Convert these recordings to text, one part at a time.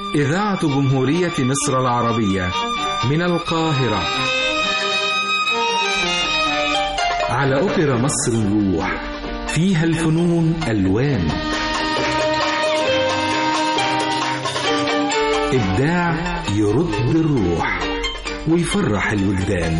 إذاعة جمهورية مصر العربية من القاهرة على أوبرا مصر نروح فيها الفنون ألوان إبداع يرد الروح ويفرح الوجدان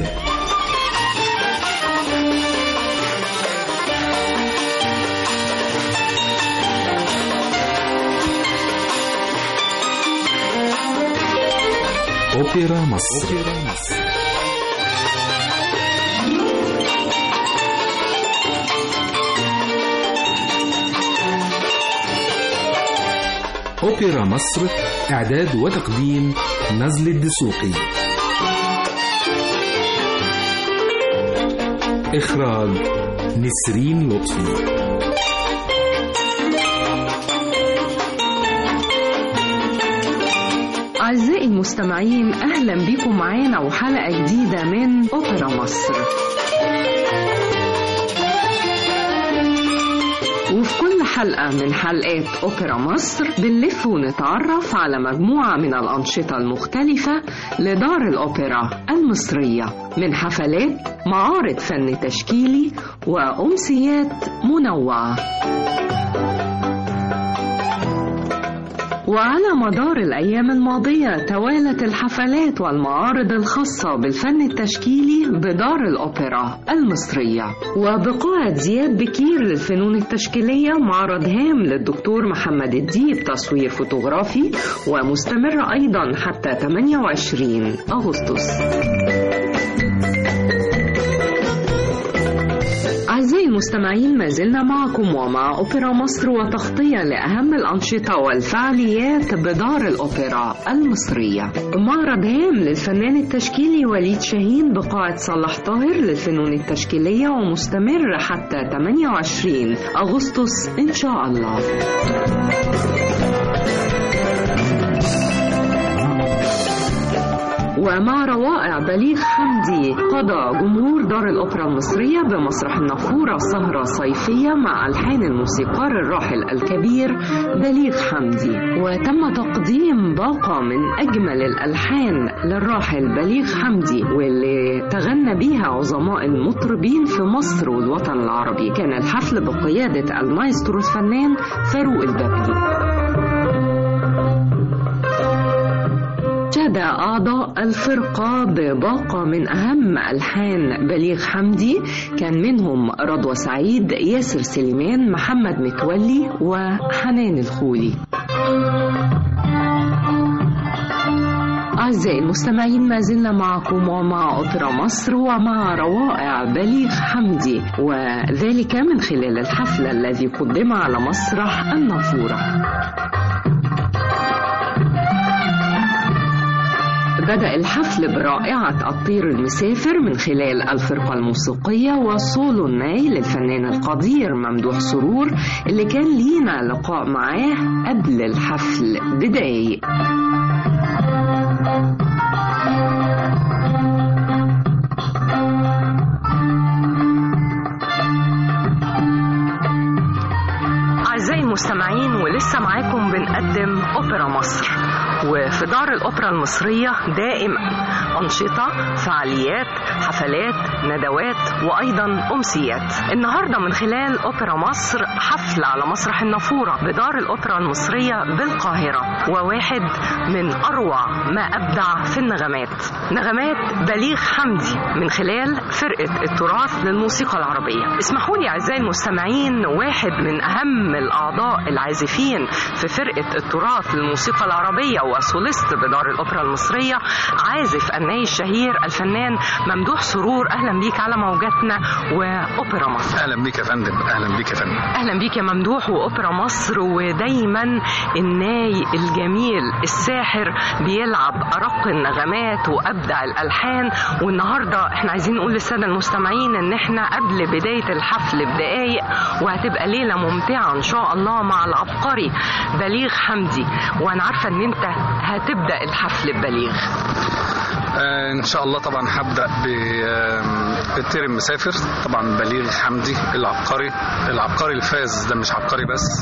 أوبرا مصر, أوبرا مصر. أوبرا مصر إعداد وتقديم نزل الدسوقي إخراج نسرين لطفي أعزائي المستمعين أهلا بكم معانا وحلقة جديدة من أوبرا مصر وفي كل حلقة من حلقات أوبرا مصر بنلف ونتعرف على مجموعة من الأنشطة المختلفة لدار الأوبرا المصرية من حفلات معارض فن تشكيلي وأمسيات منوعة وعلى مدار الأيام الماضية توالت الحفلات والمعارض الخاصة بالفن التشكيلي بدار الأوبرا المصرية وبقاعة زياد بكير للفنون التشكيلية معرض هام للدكتور محمد الديب تصوير فوتوغرافي ومستمر أيضا حتى 28 أغسطس أعزائي المستمعين ما زلنا معكم ومع أوبرا مصر وتغطية لأهم الأنشطة والفعاليات بدار الأوبرا المصرية معرض هام للفنان التشكيلي وليد شاهين بقاعة صلاح طاهر للفنون التشكيلية ومستمر حتى 28 أغسطس إن شاء الله ومع روائع بليغ حمدي قضى جمهور دار الأوبرا المصرية بمسرح النافورة سهرة صيفية مع ألحان الموسيقار الراحل الكبير بليغ حمدي وتم تقديم باقة من أجمل الألحان للراحل بليغ حمدي واللي تغنى بيها عظماء المطربين في مصر والوطن العربي كان الحفل بقيادة المايسترو الفنان فاروق البابلي شهد أعضاء الفرقة بباقة من أهم ألحان بليغ حمدي كان منهم رضوى سعيد ياسر سليمان محمد متولي وحنان الخولي أعزائي المستمعين ما زلنا معكم ومع أوبرا مصر ومع روائع بليغ حمدي وذلك من خلال الحفل الذي قدم على مسرح النافورة بدأ الحفل برائعة الطير المسافر من خلال الفرقة الموسيقية وصولو الناي للفنان القدير ممدوح سرور اللي كان لينا لقاء معاه قبل الحفل بدقايق أعزائي المستمعين ولسه معاكم بنقدم أوبرا مصر وفي دار الأوبرا المصرية دائما أنشطة فعاليات حفلات ندوات وأيضا أمسيات النهاردة من خلال أوبرا مصر حفل على مسرح النافورة بدار الأوبرا المصرية بالقاهرة وواحد من أروع ما أبدع في النغمات نغمات بليغ حمدي من خلال فرقة التراث للموسيقى العربية اسمحوا لي أعزائي المستمعين واحد من أهم الأعضاء العازفين في فرقة التراث للموسيقى العربية وسوليست بدار الأوبرا المصرية عازف الناي الشهير الفنان ممدوح سرور أهلا بيك على موجاتنا وأوبرا مصر اهلا بيك يا فندم اهلا بيك يا فندم أهلا بيك يا ممدوح وأوبرا مصر ودايما الناي الجميل الساحر بيلعب أرق النغمات وأبدع الألحان والنهاردة احنا عايزين نقول للسادة المستمعين إن احنا قبل بداية الحفل بدقايق وهتبقى ليلة ممتعة إن شاء الله مع العبقري بليغ حمدي وأنا عارفة إن أنت هتبدأ الحفل ببليغ آه، ان شاء الله طبعا هبدا بالتيرم مسافر طبعا بليغ حمدي العبقري العبقري الفاز ده مش عبقري بس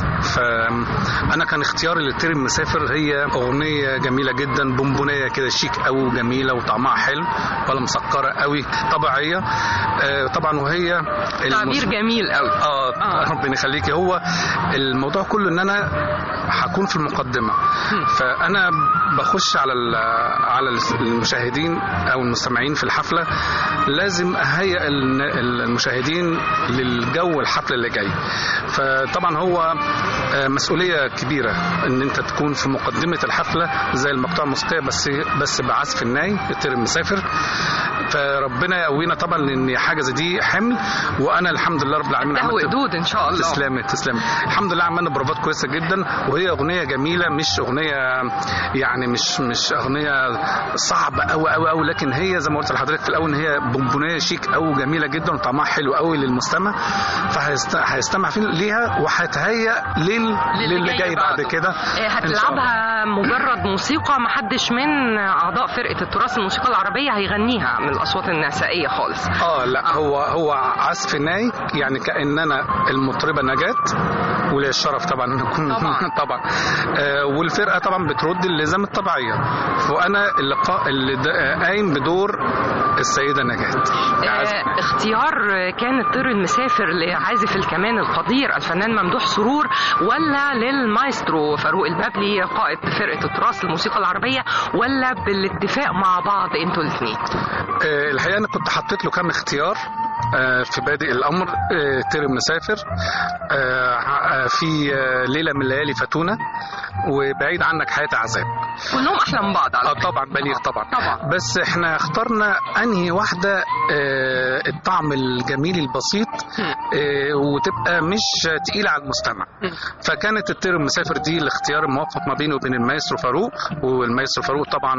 فانا كان اختياري للتيرم مسافر هي اغنيه جميله جدا بونبونيه كده شيك قوي وجميله وطعمها حلو ولا مسكره قوي طبيعيه آه، طبعا وهي تعبير المس- جميل قوي اه آه. ربنا يخليكي هو الموضوع كله ان انا هكون في المقدمه فانا بخش على ال- على المشاهدين او المستمعين في الحفله لازم اهيئ ال- المشاهدين للجو الحفله اللي جاي فطبعا هو آه، مسؤوليه كبيره ان انت تكون في مقدمه الحفله زي المقطوعه الموسيقيه بس بس بعزف الناي الطير المسافر فربنا يقوينا طبعا لان حاجه زي دي حمل وانا الحمد لله رب العالمين ده هو عملت قدود ان شاء الله تسلمي تسلمي الحمد لله عملنا بروفات كويسه جدا وهي اغنيه جميله مش اغنيه يعني مش مش اغنيه صعبه قوي قوي قوي لكن هي زي ما قلت لحضرتك في الاول ان هي بونبونيه شيك قوي جميله جدا وطعمها حلو قوي للمستمع فهيستمع فيه ليها وهيتهيأ لل... للي جاي بعد بعده. كده آه، إن شاء الله. هتلعبها مجرد موسيقى محدش من اعضاء فرقه التراث الموسيقى العربيه هيغنيها من الاصوات النسائيه خالص اه لا هو هو عزف ناي يعني كاننا المطربه نجاة وليا الشرف طبعا ان اكون طبعاً. طبعا آه والفرقه طبعا بترد اللزام الطبيعيه وانا اللقاء اللي دا- قايم بدور السيده نجاة عزف- آه، اختيار آه، كان الطير المسافر لعازف الكمان القدير الفنان ممدوح سرور ولا للمايسترو فاروق البابلي قائد فرقه التراث الموسيقى العربيه ولا بالاتفاق مع بعض انتوا الاثنين آه، الحقيقه انا كنت حطيت له كام اختيار آه، في بادئ الامر آه، تيرم مسافر آه، آه، في آه، ليله من الليالي فاتونه وبعيد عنك حياه عذاب كلهم احلى من بعض على اه فكرة. طبعا بليغ طبعا طبعا بس احنا اخترنا انهي واحده آه، الطعم الجميل البسيط آه، وتبقى مش تقيله على المستمع مم. فكانت الطير المسافر دي الاختيار الموفق ما بيني وبين المايسترو فاروق والمايسترو فاروق طبعا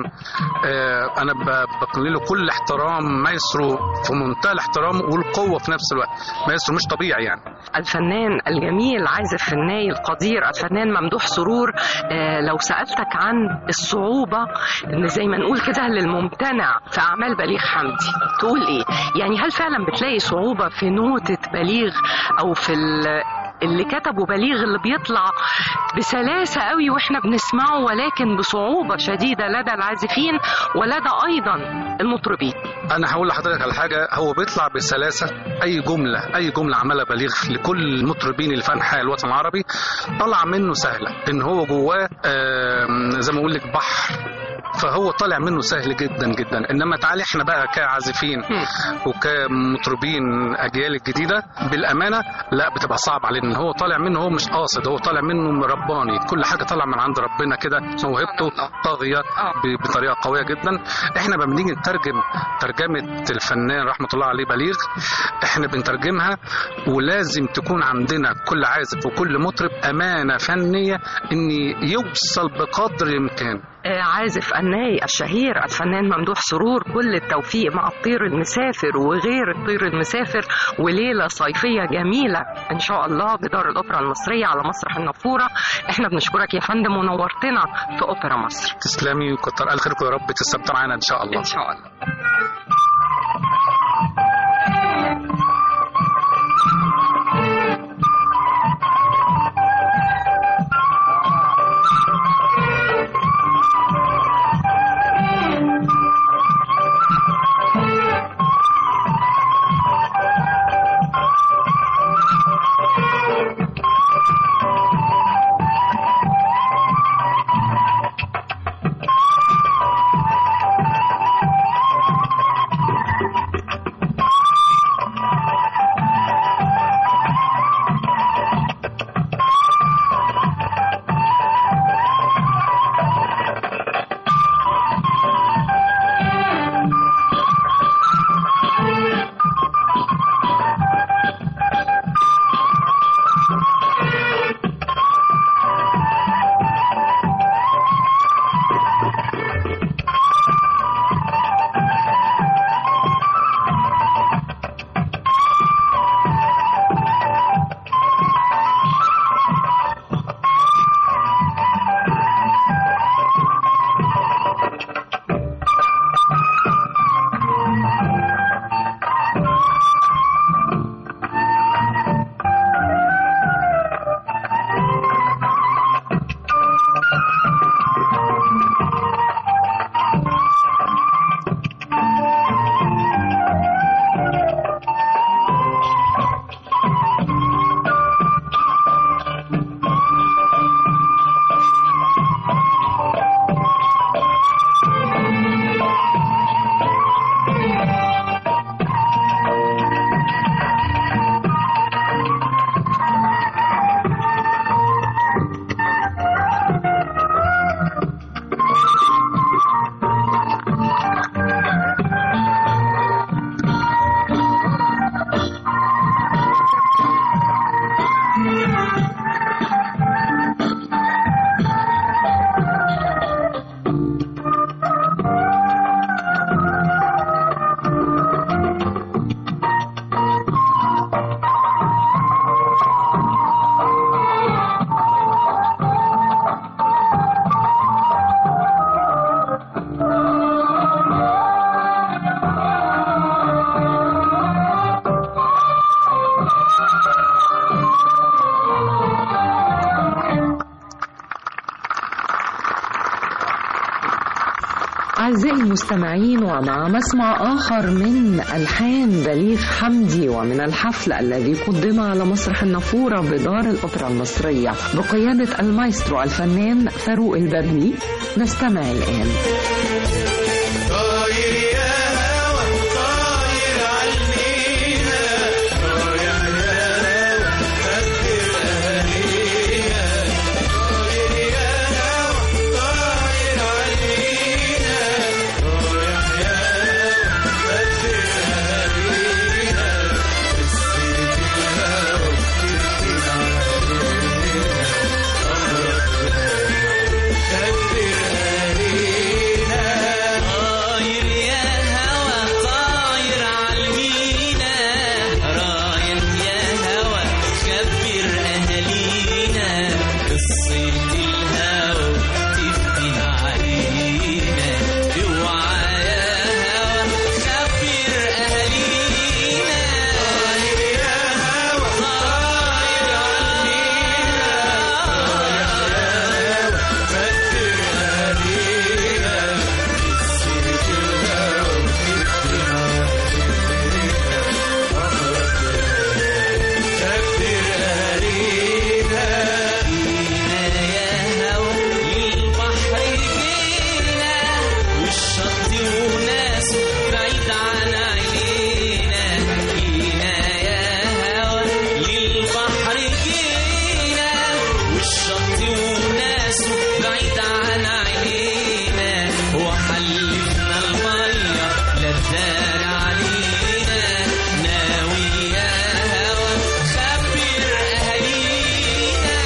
آه، انا ب- بقول له كل احترام مايسترو في منتهى الاحترام والقوه في نفس الوقت مايسترو مش طبيعي يعني الفنان الجميل عازف الناي القدير الفنان ممدوح سرور آه لو سألتك عن الصعوبة إن زي ما نقول كده للممتنع في أعمال بليغ حمدي تقول إيه؟ يعني هل فعلا بتلاقي صعوبة في نوتة بليغ أو في ال- اللي كتبه بليغ اللي بيطلع بسلاسة قوي واحنا بنسمعه ولكن بصعوبة شديدة لدى العازفين ولدى أيضا المطربين انا هقول لحضرتك على حاجه هو بيطلع بسلاسه اي جمله اي جمله عملها بليغ لكل المطربين اللي في انحاء الوطن العربي طلع منه سهله ان هو جواه آم، زي ما اقول لك بحر فهو طالع منه سهل جدا جدا انما تعالي احنا بقى كعازفين وكمطربين اجيال الجديده بالامانه لا بتبقى صعب علينا ان هو طالع منه هو مش قاصد هو طالع منه رباني كل حاجه طالعه من عند ربنا كده موهبته طاغيه ب- بطريقه قويه جدا احنا لما بنيجي نترجم ترجمه الفنان رحمه الله عليه بليغ احنا بنترجمها ولازم تكون عندنا كل عازف وكل مطرب امانه فنيه ان يوصل بقدر الامكان آه، عازف الناي الشهير الفنان ممدوح سرور كل التوفيق مع الطير المسافر وغير الطير المسافر وليلة صيفية جميلة إن شاء الله بدار الأوبرا المصرية على مسرح النافورة إحنا بنشكرك يا فندم ونورتنا في أوبرا مصر تسلمي وكتر الف خيركم يا رب تستمتعوا معانا ان شاء الله إن شاء الله أعزائي المستمعين ومع مسمع آخر من ألحان بليغ حمدي ومن الحفل الذي قدم على مسرح النافورة بدار الأوبرا المصرية بقيادة المايسترو الفنان فاروق البابلي نستمع الآن طاير يا هوا طاير عالمينا رايح يا هوا فكر أهالينا طاير يا هوا طاير عالمينا رايح يا هوا فكر أهالينا السيف الهوا بتفتن علينا أمرك فكر أهالينا طاير يا هوا طاير عالمينا رايح يا هوا كبر أهالينا قصة الهوا تفتن علينا اوعى يا هوا كبر أهالينا طاير يا هوا طاير عالمينا رايح يا هوا فكر أهالينا السيف الهوا بتفتن علينا أمرك فكر أهالينا جينا يا هوا للبحر جينا والشط وناسه بعيد عن عينينا جينا يا هوا للبحر جينا والشط وناسه بعيد عن عينينا وحلفنا المية لا تدار علينا ناوي يا هوا خبر أهالينا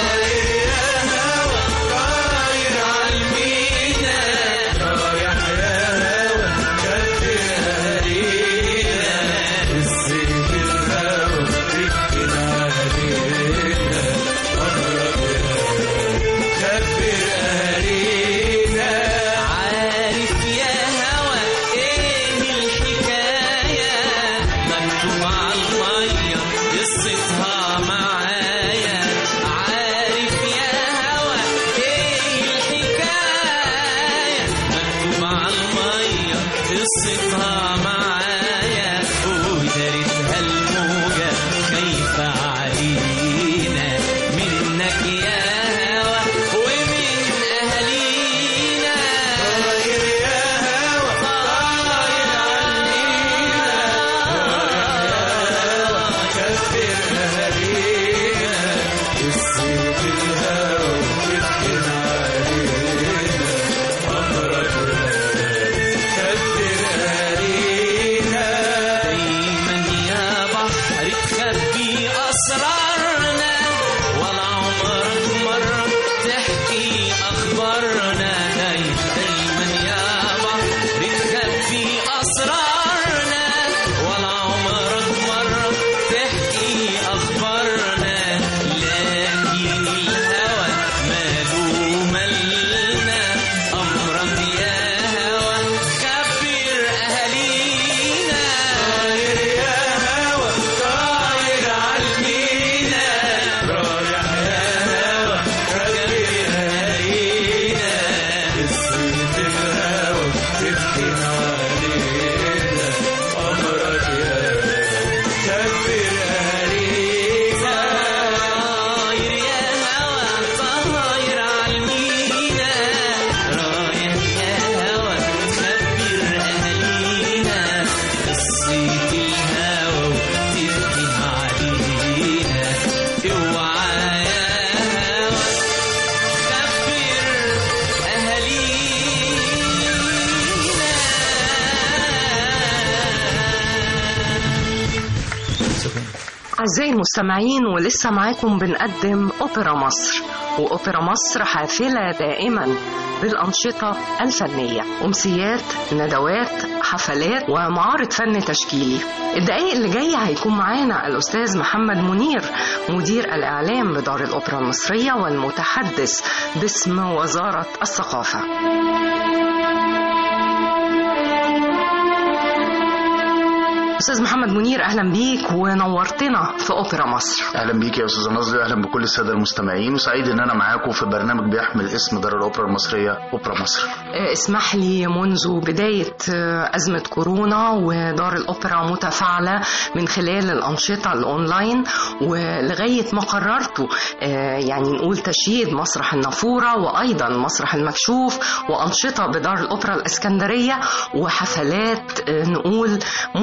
طاير عالمينا رايح يا هوا كبر أهالينا السيف الهوا بتفتن علينا أمرك كبر أهالينا عارف يا هوا ايه الحكاية مكتوب على المية قصتها معايا عارف يا هوا ايه الحكاية مكتوب على المية قصتها معايا ودارتها الموجة خايفة علينا منك يا هوا ومن أهالينا طاير يا هوا طاير عالمينا كبر أهالينا السيف الهوا بتفتن علينا أمرك كبر أهالينا دايما يا بحر تخبي أسرارنا ولا عمرك مرة تحكي أخبارنا دايما دايما يا بحر تخبي أسرارنا ولا عمرك مرة تحكي أخبارنا لكن الهوى ماله ملنا أمرك يا هوى خبر أهالينا طاير يا هوا طاير عالمينا رايح يا هوا كبر أهالينا السيف الهوا بتفتن علينا أمرك يا كبر أهالينا طاير يا هوا طاير عالمينا رايح يا هوا خبر أهالينا قصة الهوا وتفتن علينا اوعى يا هوا خبر أهالينا أعزائي المستمعين ولسه معاكم بنقدم أوبرا مصر وأوبرا مصر حافلة دائما بالأنشطة الفنية أمسيات ندوات حفلات ومعارض فن تشكيلي الدقايق اللي جاية هيكون معانا الأستاذ محمد منير مدير الإعلام بدار الأوبرا المصرية والمتحدث باسم وزارة الثقافة استاذ محمد منير اهلا بيك ونورتنا في اوبرا مصر اهلا بيك يا استاذه نظري اهلا بكل الساده المستمعين وسعيد ان انا معاكم في برنامج بيحمل اسم دار الاوبرا المصريه اوبرا مصر آه، اسمح لي منذ بداية آه، أزمة كورونا ودار الأوبرا متفاعلة من خلال الأنشطة الأونلاين ولغاية ما قررتوا آه، يعني نقول تشييد مسرح النافورة وأيضا مسرح المكشوف وأنشطة بدار الأوبرا الإسكندرية وحفلات آه، نقول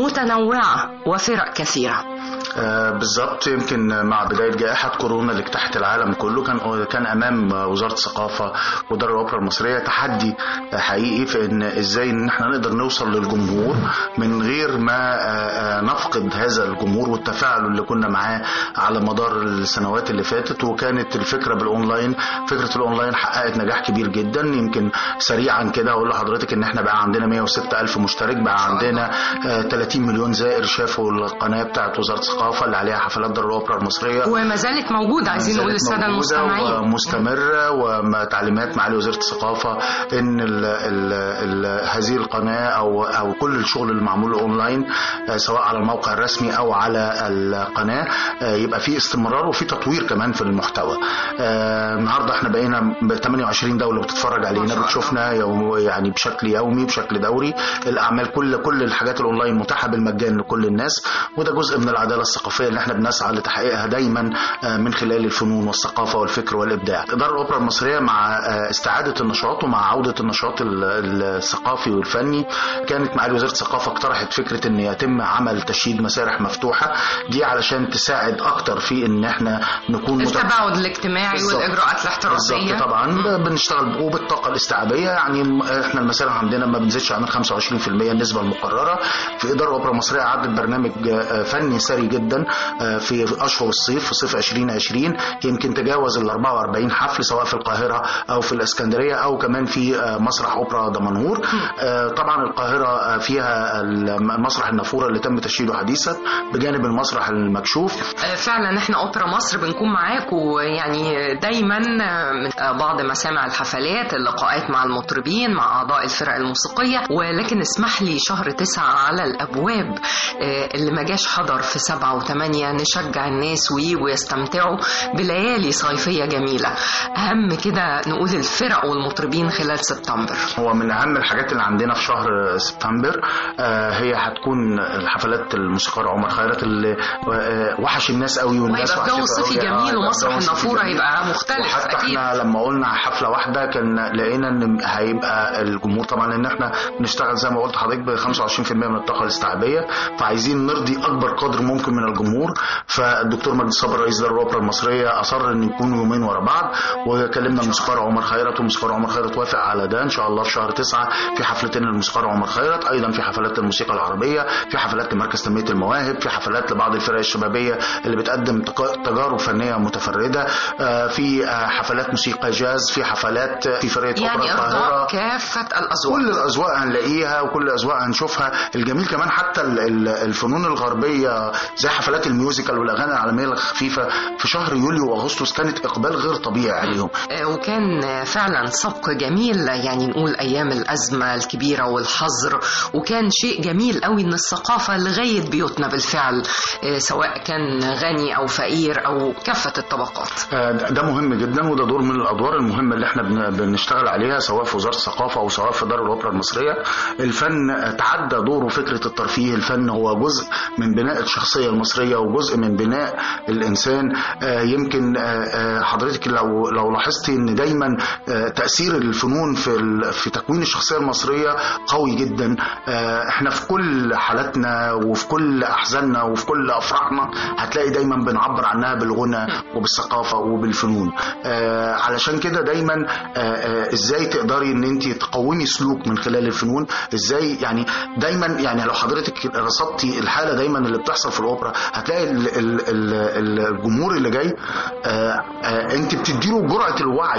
متنوعة وفرق كثيرة آه بالظبط يمكن مع بدايه جائحه كورونا اللي اجتاحت العالم كله كان كان امام وزاره الثقافه ودار الاوبرا المصريه تحدي آه، حقيقي في ان ازاي ان احنا نقدر نوصل للجمهور من غير ما آه، آه، نفقد هذا الجمهور والتفاعل اللي كنا معاه على مدار السنوات اللي فاتت وكانت الفكره بالاونلاين فكره الاونلاين حققت نجاح كبير جدا يمكن سريعا كده اقول لحضرتك ان احنا بقى عندنا 106 الف مشترك بقى عندنا آه، 30 مليون زائر شافوا القناه بتاعت وزاره الثقافه اللي عليها حفلات دار الاوبرا المصريه وما زالت موجودة عايزين نقول زالت للسادة موجودة المستمعين ومستمرة وتعليمات معالي وزارة الثقافة ان ال ال ال هذه القناة او او كل الشغل المعمول اونلاين آه، سواء على الموقع الرسمي او على القناة آه، يبقى في استمرار وفي تطوير كمان في المحتوى آه، النهارده احنا بقينا ب 28 دولة بتتفرج علينا بتشوفنا يوم يعني بشكل يومي بشكل دوري الاعمال كل كل الحاجات الاونلاين متاحة بالمجان لكل الناس وده جزء من العدالة الثقافية اللي احنا بنسعى لتحقيقها دايما آه، من خلال الفنون والثقافة والفكر والإبداع دار الأوبرا المصرية مع آه، استعادة النشاط ومع عودة النشاط ال- الثقافي والفني كانت معالي وزارة الثقافة اقترحت فكرة ان يتم عمل تشييد مسارح مفتوحة دي علشان تساعد اكتر في ان احنا نكون مت- التباعد الاجتماعي بالظبط. والإجراءات الاحترازية بالظبط طبعا ب- بنشتغل وبالطاقه الاستيعابيه يعني م- احنا المسارح عندنا ما بنزيدش عن ال 25% النسبه المقرره في اداره الاوبرا المصريه عدت برنامج آه، فني ثري جدا آه، في اشهر الصيف في صيف 2020 يمكن تجاوز ال 44 حفل سواء في القاهره او في الاسكندريه او كمان في آه، مسرح اوبرا دمنهور آه، طبعا القاهره آه، فيها الم- مسرح النافوره اللي تم تشييده حديثا بجانب المسرح المكشوف آه، فعلا احنا اوبرا مصر بنكون معاكم يعني دايما آه، من آه، بعض مسامع الحفلات اللقاءات مع المطربين مع اعضاء الفرق الموسيقيه ولكن اسمح لي شهر تسعة على الابواب آه، اللي ما جاش حضر في سبعة وثمانية نشجع الناس ويجوا يستمتعوا بليالي صيفية جميلة اهم كده نقول الفرق والمطربين خلال سبتمبر هو من اهم الحاجات اللي عندنا في شهر سبتمبر آه، هي هتكون الحفلات الموسيقار عمر خيرت اللي آه، وحش الناس قوي والناس وهيبقى الجو وحشته صيفي قوي. آه، جميل يبقى ومسرح الجو صيفي النافورة جميل. هيبقى مختلف وحتى أكيد. احنا لما قلنا حفله واحده كان لقينا ان هيبقى الجمهور طبعا ان احنا بنشتغل زي ما قلت لحضرتك ب 25% من الطاقه الاستيعابيه فعايزين نرضي اكبر قدر ممكن من الجمهور فالدكتور مجدي صبري رئيس دار الاوبرا المصريه اصر ان يكونوا يومين ورا بعض وكلمنا الموسيقار عمر خيرت والموسيقار عمر خيرت وافق على ده ان شاء الله في شهر تسعة في حفلتين للموسيقار عمر خيرت ايضا في حفلات الموسيقى العربيه في حفلات لمركز تنميه المواهب في حفلات لبعض الفرق الشبابيه اللي بتقدم تق- تجارب فنيه متفرده آه، في آه، حفلات موسيقى جاز في حفلات في فرقه يعني اوبرا ارضاء القاهره كافة الاذواق كل الاذواق هنلاقيها وكل الاذواق هنشوفها الجميل كمان حتى ال- ال- الفنون الغربيه زي حفلات الميوزيكال والاغاني العالميه الخفيفه في شهر يوليو واغسطس كانت اقبال غير طبيعي عليهم آه، وكان آه، فعلا سبق جميل يعني نقول ايام الازمه الكبيره والحظر وكان شيء جميل قوي ان الثقافه لغايه بيوتنا بالفعل آه، سواء كان غني او فقير او كافه الطبقات آه، ده ده مهم جدا وده دور من الادوار المهمه اللي احنا بن- بنشتغل عليها سواء في وزاره الثقافه او سواء في دار الاوبرا المصريه الفن آه، تعدى دوره فكره الترفيه الفن هو جزء من بناء الشخصيه المصريه وجزء من بناء الانسان آه، يمكن آه، آه، حضرتك لو لو لاحظتي ان دايما آه، تاثير الفنون في ال- في تكوين الشخصيه المصريه قوي جدا آه، احنا في كل حالاتنا وفي كل احزاننا وفي كل افراحنا هتلاقي دايما بنعبر عنها بالغنى وبالثقافه وبالفنون آه، علشان كده دايما آه، آه، ازاي تقدري ان انت تقومي سلوك من خلال الفنون ازاي يعني دايما يعني لو حضرتك رصدتي الحاله دايما اللي بتحصل في الاوبرا هتلاقي ال- ال- ال- الجمهور اللي جاي آه، آه، انت بتديله جرعه الوعي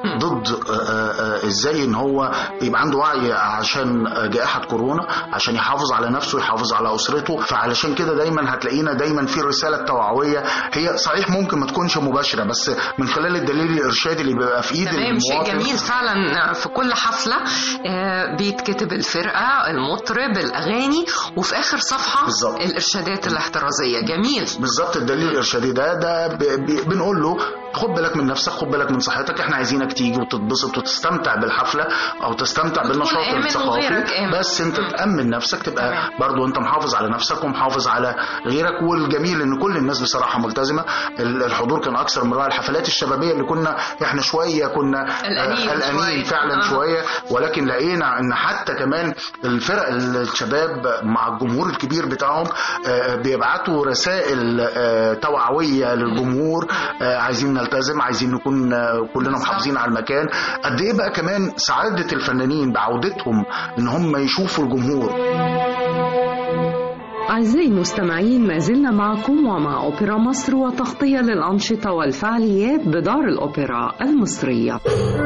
ضد آه، آه، آه، ازاي ان هو يبقى عنده وعي عشان آه، جائحه كورونا عشان يحافظ على نفسه يحافظ على اسرته فعلشان كده دايما هتلاقينا دايما في الرساله التوعويه هي صحيح ممكن ما تكونش مباشره بس من خلال الدليل الارشادي اللي بيبقى في ايد تمام شيء المواطن جميل فعلا في كل حفلة آه، بيتكتب الفرقة المطرب الأغاني وفي آخر صفحة بالظبط. الإرشادات الاحترازية جميل بالظبط الدليل الارشادي ده ده ب- ب- بنقول له خد بالك من نفسك خد بالك من صحتك احنا عايزينك تيجي وتتبسط وتستمتع بالحفله او تستمتع بالنشاط آمن وغيرك الثقافي آمن. بس انت مم. تامن نفسك تبقى تمام. برضو انت محافظ على نفسك ومحافظ على غيرك والجميل ان كل الناس بصراحه ملتزمه ال- الحضور كان اكثر من رائع الحفلات الشبابيه اللي كنا احنا شويه كنا قلقانين آه، قلقانين شوية. فعلا آه. شويه ولكن لقينا ان حتى كمان الفرق الشباب مع الجمهور الكبير بتاعهم آه، بيبعتوا رسائل آه، توعويه للجمهور آه، عايزين نلتزم عايزين نكون آه، كلنا محافظين على المكان قد ايه بقى كمان سعاده الفنانين بعودتهم ان هم يشوفوا الجمهور أعزائي المستمعين ما زلنا معكم ومع أوبرا مصر وتغطية للأنشطة والفعاليات بدار الأوبرا المصرية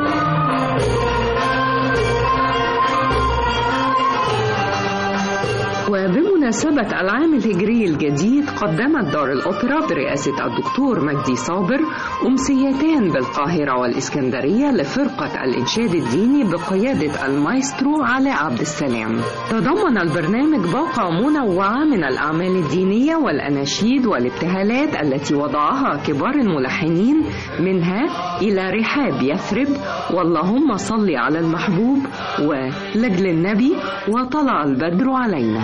وبمناسبة العام الهجري الجديد قدمت دار الأوبرا برئاسة الدكتور مجدي صابر أمسيتان بالقاهرة والإسكندرية لفرقة الإنشاد الديني بقيادة المايسترو علاء عبد السلام تضمن البرنامج باقة منوعة من الأعمال الدينية والأناشيد والابتهالات التي وضعها كبار الملحنين منها إلى رحاب يثرب واللهم صل على المحبوب ولجل النبي وطلع البدر علينا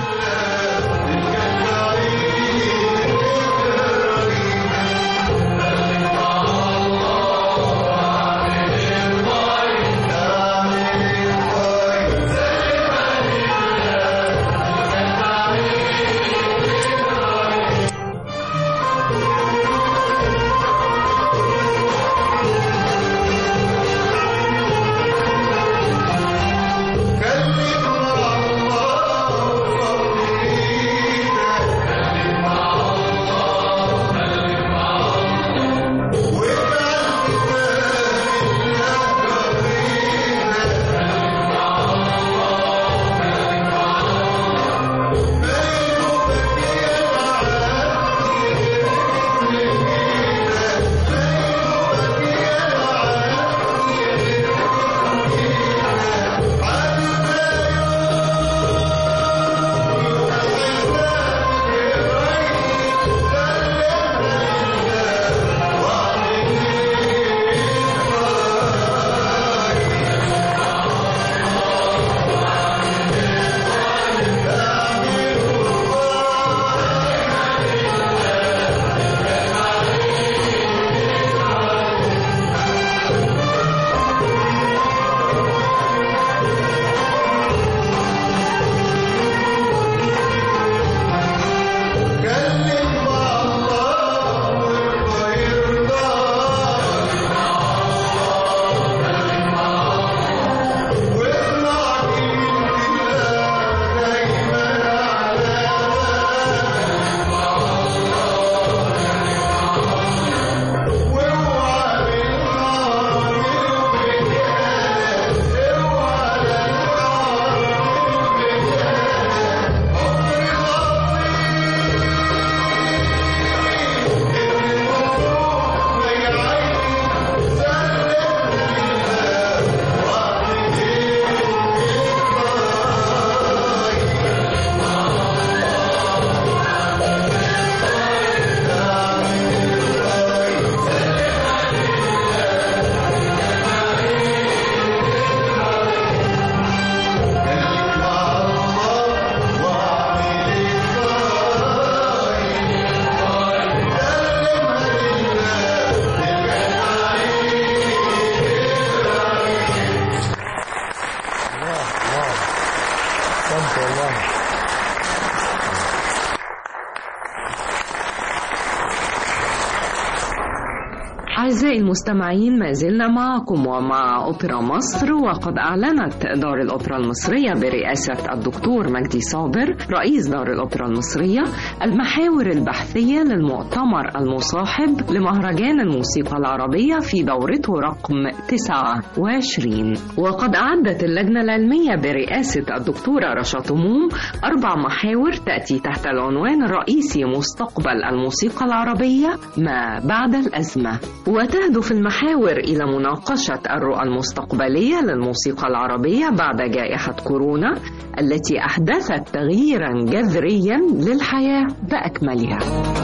أعزائي المستمعين ما زلنا معكم ومع أوبرا مصر وقد أعلنت دار الأوبرا المصرية برئاسة الدكتور مجدي صابر رئيس دار الأوبرا المصرية المحاور البحثية للمؤتمر المصاحب لمهرجان الموسيقى العربية في دورته رقم 29 وقد أعدت اللجنة العلمية برئاسة الدكتورة رشا طموم أربع محاور تأتي تحت العنوان الرئيسي مستقبل الموسيقى العربية ما بعد الأزمة وتهدف المحاور إلى مناقشة الرؤى المستقبلية للموسيقى العربية بعد جائحة كورونا التي أحدثت تغييرا جذريا للحياة بأكملها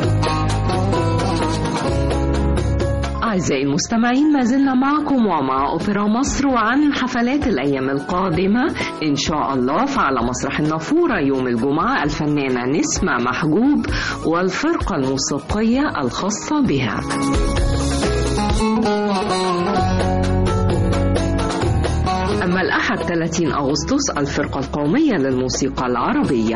أعزائي المستمعين ما زلنا معكم ومع أوبرا مصر وعن حفلات الأيام القادمة إن شاء الله فعلى مسرح النافورة يوم الجمعة الفنانة نسمة محجوب والفرقة الموسيقية الخاصة بها أما الأحد 30 أغسطس الفرقة القومية للموسيقى العربية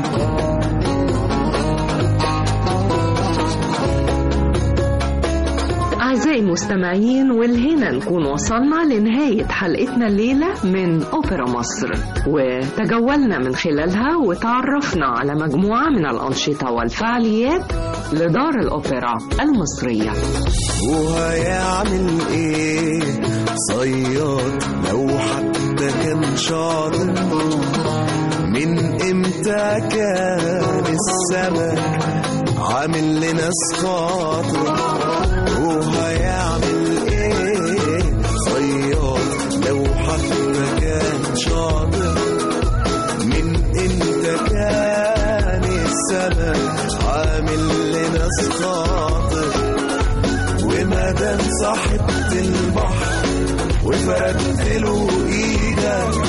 أعزائي المستمعين والهنا نكون وصلنا لنهاية حلقتنا الليلة من أوبرا مصر وتجولنا من خلالها وتعرفنا على مجموعة من الأنشطة والفعاليات لدار الأوبرا المصرية وهيعمل ايه صياد لو حتى كان شاطر من امتى كان السمك عامل لناس خاطر وهيعمل ايه صياد لو حتى كان شاطر من امتى كان السمك عامل لناس خاطر ومادام صاحبت البحر وفردت له ايدك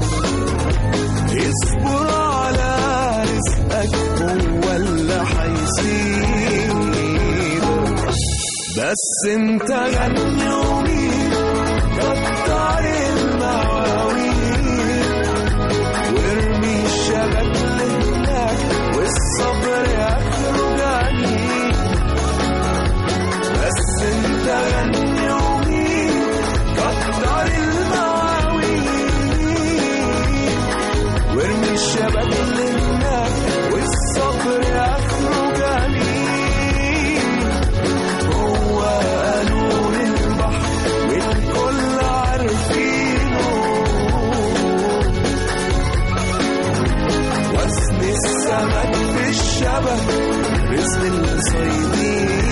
اصبر على رزقك هو اللي هيسيبك بس انت غني ومين كتر المواويل وارمي الشبك هناك والصبر يخرج عنيك بس انت غني ومين كتر المواويل وارمي الشبك هناك والصبر يخرج عنيك هو قانون البحر والكل عارفينه وزن السمك في الشبك رزق الصيدين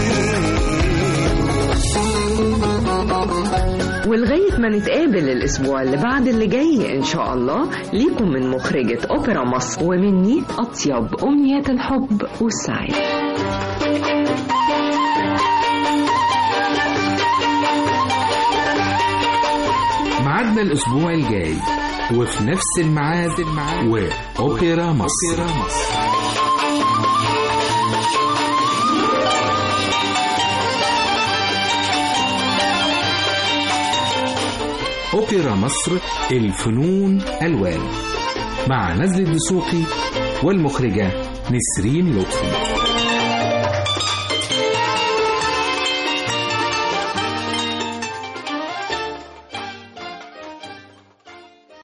ولغاية ما نتقابل الأسبوع اللي بعد اللي جاي إن شاء الله ليكم من مخرجة أوبرا مصر ومني أطيب أمنيات الحب والسعادة معادنا الأسبوع الجاي وفي نفس الميعاد وأوبرا مصر أوبرا مصر الفنون ألوان مع نزل الدسوقي والمخرجة نسرين لطفي